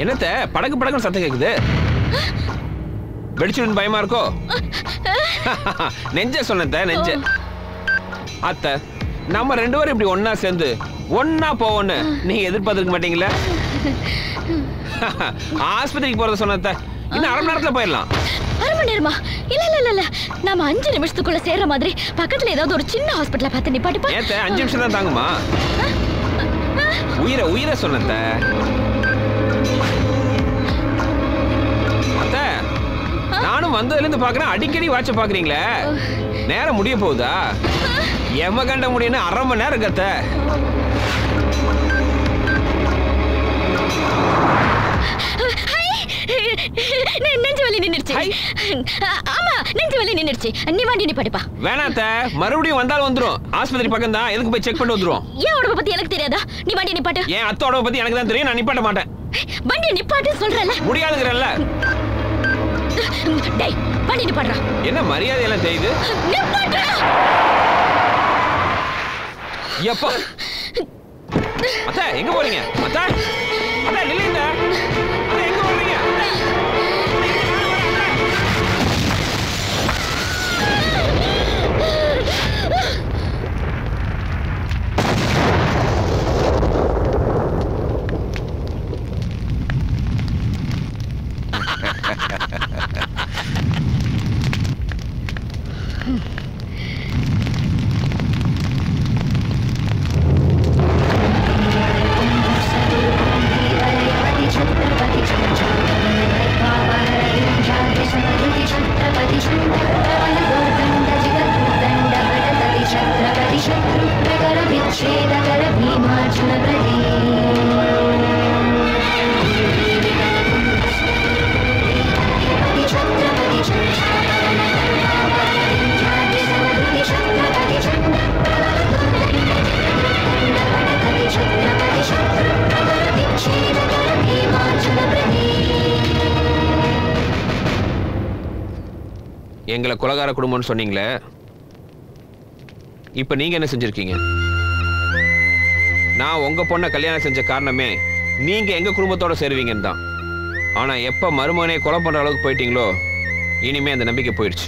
என்னத்த படக்கு படக்குன்னு சத்தம் கேக்குது வெடிச்சுன்னு பயமா இருக்கோ நெஞ்ச சொன்னத நெஞ்ச அத்தை நம்ம ரெண்டு பேரும் இப்படி ஒண்ணா சேர்ந்து ஒண்ணா போவோன்னு நீங்க எதிர்பார்த்திருக்க மாட்டீங்களா ஆஸ்பத்திரிக்கு போறத சொன்னத இன்னும் அரை மணி நேரத்துல போயிடலாம் அரை மணி நேரமா இல்ல இல்ல இல்ல இல்ல நாம அஞ்சு நிமிஷத்துக்குள்ள சேர்ற மாதிரி பக்கத்துல ஏதாவது ஒரு சின்ன ஹாஸ்பிட்டல பார்த்து நிப்பாட்டிப்பா ஏத்த அஞ்சு நிமிஷம் தான் தாங்குமா உயிரை உயிரை சொன்னத அத்த நானும் வந்ததுல இருந்து பாக்குறேன் அடிக்கடி வாட்ச பாக்குறீங்களே நேரம் முடிய போகுதா எம கண்ட முடியும்னு அரை மணி நேரம் கத்த நெ- நெஞ்சு வலி நின்னுடுச்சு ஆமா நெஞ்சு வலி நின்னுடுச்சு நீ வண்டி நிப்பாட்டிப்பா வேணாத்த மறுபடியும் வந்தாலும் வந்துரும் ஆஸ்பத்திரி பக்கம் தான் எதுக்கு போய் செக் பண்ணிட்டு வந்துரும் ஏன் உடம்ப பத்தி எனக்கு தெரியாதா நீ வண்டி நிப்பாட்டு என் அத்தோட பத்தி எனக்கு தான் தெரியும் நான் நிப்பாட்ட மாட்டேன் வண்டி நிப்பாட்டு சொல்றல முடியாதுங்கிறல்ல டேய் வண்டி நிப்பாடுறா என்ன மரியாதை எல்லாம் தெரியுது நிப்பாட்டுறா எப்பா அத்தா எங்க போறீங்க அத்தா அத்தா நில்லுங்க அத்தா எங்க போறீங்க அத்தா. छत्रपतिशत्रुप्रकरविच्छेदकर எங்களை கொலகார குடும்பம்னு சொன்னீங்களே இப்ப நீங்க என்ன செஞ்சிருக்கீங்க நான் உங்க பொண்ணை கல்யாணம் செஞ்ச காரணமே நீங்க எங்க குடும்பத்தோட சேருவீங்கன்னு தான் ஆனா எப்ப மருமகனே கொலை பண்ற அளவுக்கு போயிட்டீங்களோ இனிமே அந்த நம்பிக்கை போயிடுச்சு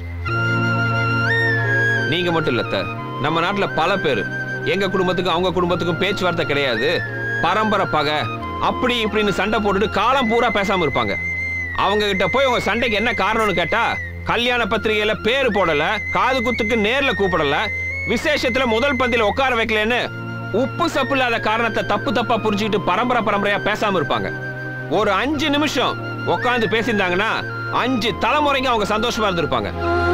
நீங்க மட்டும் இல்ல அத்தை. நம்ம நாட்டுல பல பேர் எங்க குடும்பத்துக்கும் அவங்க குடும்பத்துக்கும் பேச்சுவார்த்தை கிடையாது பரம்பரை பகை அப்படி இப்படின்னு சண்டை போட்டுட்டு காலம் பூரா பேசாம இருப்பாங்க அவங்க கிட்ட போய் உங்க சண்டைக்கு என்ன காரணம்னு கேட்டா கல்யாண பத்திரிகையில பேரு போடல காது குத்துக்கு நேர்ல கூப்பிடல விசேஷத்துல முதல் பந்தியில உட்கார வைக்கலன்னு உப்பு சப்பு இல்லாத காரணத்தை தப்பு தப்பா புரிஞ்சுக்கிட்டு பரம்பரை பரம்பரையா பேசாம இருப்பாங்க ஒரு அஞ்சு நிமிஷம் உட்கார்ந்து பேசியிருந்தாங்கன்னா அஞ்சு தலைமுறைங்க அவங்க சந்தோஷமா இருந்திருப்பாங்க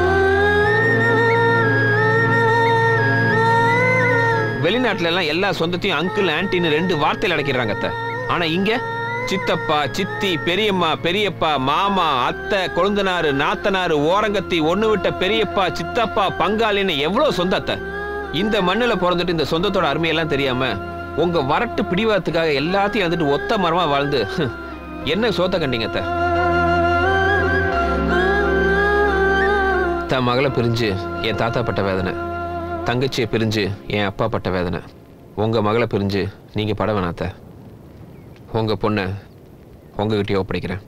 வெளிநாட்டுல எல்லாம் எல்லா சொந்தத்தையும் அங்கிள் ஆன்டின்னு ரெண்டு வார்த்தையில் அடைக்கிறாங்க அத்தை ஆனா இங்க சித்தப்பா சித்தி பெரியம்மா பெரியப்பா மாமா அத்தை கொழுந்தனாரு நாத்தனாரு ஓரங்கத்தி ஒண்ணு விட்ட பெரியப்பா சித்தப்பா பங்காளின்னு எவ்வளவு சொந்த அத்தை இந்த மண்ணுல பிறந்துட்டு இந்த சொந்தத்தோட அருமையெல்லாம் தெரியாம உங்க வரட்டு பிடிவாதத்துக்காக எல்லாத்தையும் வந்துட்டு ஒத்த மரமா வாழ்ந்து ஹம், என்ன சோத்த கண்டீங்க அத்தை தன் மகளை பிரிஞ்சு என் தாத்தா பட்ட வேதனை தங்கச்சியை பிரிஞ்சு என் அப்பா பட்ட வேதனை உங்க மகளை பிரிஞ்சு நீங்க பட வேணாத்த உங்க பொண்ணை உங்ககிட்டயே ஒப்படைக்கிறேன்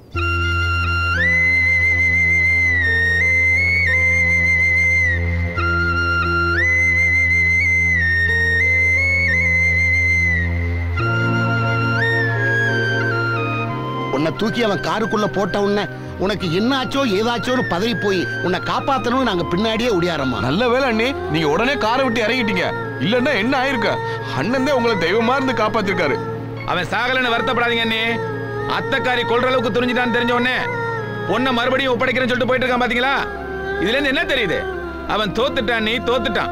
உன்னை தூக்கி அவன் காருக்குள்ள போட்ட உடனே உனக்கு என்ன ஆச்சோ ஏதாச்சோன்னு பதறி போய் உன்னை காப்பாத்தணும்னு நாங்க பின்னாடியே ஒடியாரம்மா நல்ல வேலை அண்ணி நீங்க உடனே காரை விட்டு இறங்கிட்டீங்க இல்லன்னா என்ன ஆயிருக்க அண்ணன் தான் உங்களை தெய்வமா இருந்து காப்பாத்திருக்காரு அவன் சாகலன்னு வருத்தப்படாதீங்க அண்ணே அத்தைக்காரி கொல்ற அளவுக்கு துணிஞ்சிட்டான்னு தெரிஞ்ச உடனே பொண்ணை மறுபடியும் ஒப்படைக்கிறேன்னு சொல்லிட்டு போயிட்டு இருக்கான் பாத்தீங்களா இதுல இருந்து என்ன தெரியுது அவன் தோத்துட்டான் நீ தோத்துட்டான்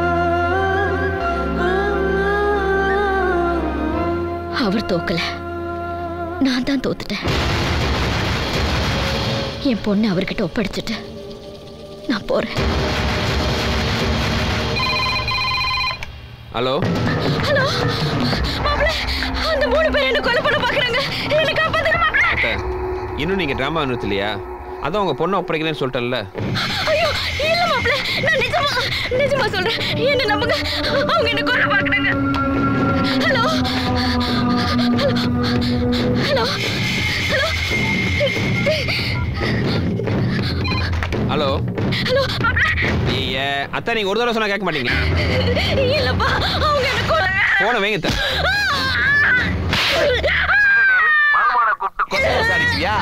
அவர் தோக்கல நான் தான் தோத்துட்டேன் என் பொண்ணு அவர்கிட்ட ஒப்படைச்சிட்டு நான் போறேன் ஹலோ ஹலோ மாப்பிள்ள அந்த மூணு பேர் என்ன கொலை பண்ண பாக்குறாங்க என்ன காப்பாத்துற மாப்பிள்ள அத்தை இன்னும் நீங்க டிராமா நிறுத்தலையா அதான் உங்க பொண்ணை ஒப்படைக்கிறேன்னு சொல்லிட்டேன்ல ஐயோ இல்ல மாப்பிள்ள நான் நிஜமா நிஜமா சொல்றேன் என்ன நம்புங்க அவங்க என்ன கொல்ல பாக்குறாங்க ஹலோ ஹலோ ஹலோ அத்தை நீங்க ஒரு தடவை சொன்னா கேட்க மாட்டீங்க இல்லப்பா அவங்க என்ன கொலை போன வைங்க அத்தை. கொஞ்சம் விசாரிக்கிறியா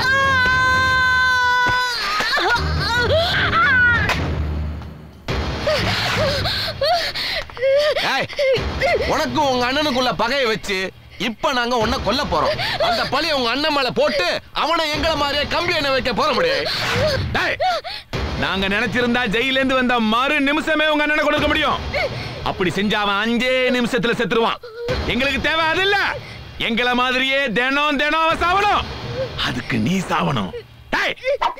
ஏய், உனக்கும் உங்க அண்ணனுக்குள்ள பகையை வச்சு இப்ப நாங்க உன்னை கொல்ல போறோம் அந்த பழிய உங்க அண்ணன் மேல போட்டு அவனை எங்களை மாதிரியே கம்பி எண்ணெய் வைக்க போற முடியும் டேய், நாங்க நினைச்சிருந்தா ஜெயில இருந்து வந்த மறு நிமிஷமே உங்க அண்ணனை கொடுக்க முடியும் அப்படி செஞ்சா அவன் அஞ்சே நிமிஷத்துல செத்துருவான் எங்களுக்கு தேவை அது இல்ல எங்களை மாதிரியே தினம் தினம் அவன் சாவணும் அதுக்கு நீ சாவணும் டேய்,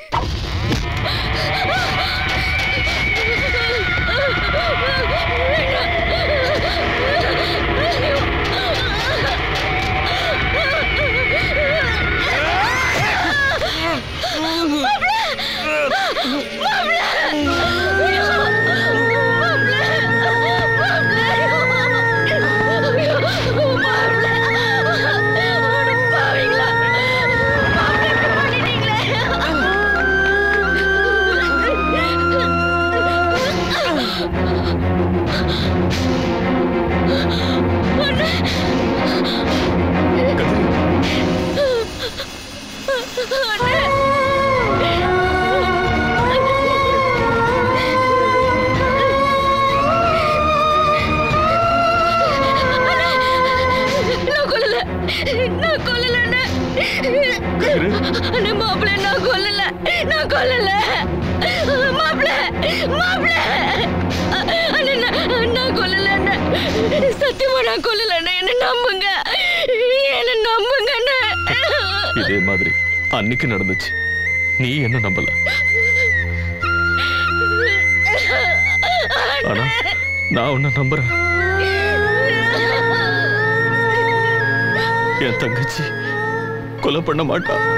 நான் கொல்லல நான் கொல்லல அண்ணே மாப்பிள்ள நான் கொல்லல நான் கொல்லல மாப்பிள்ள மாப்பிள்ள அண்ணே நான் நான் கொல்லல அண்ணே சத்தியமா நான் கொல்லல அண்ணே என்ன நம்புங்க என்ன நம்புங்க அண்ணே இதே மாதிரி அன்னைக்கு நடந்துச்சு நீ என்ன நம்பல ஆனா நான் உன்னை நம்புறேன் என் தங்கச்சி கொலை பண்ண மாட்டா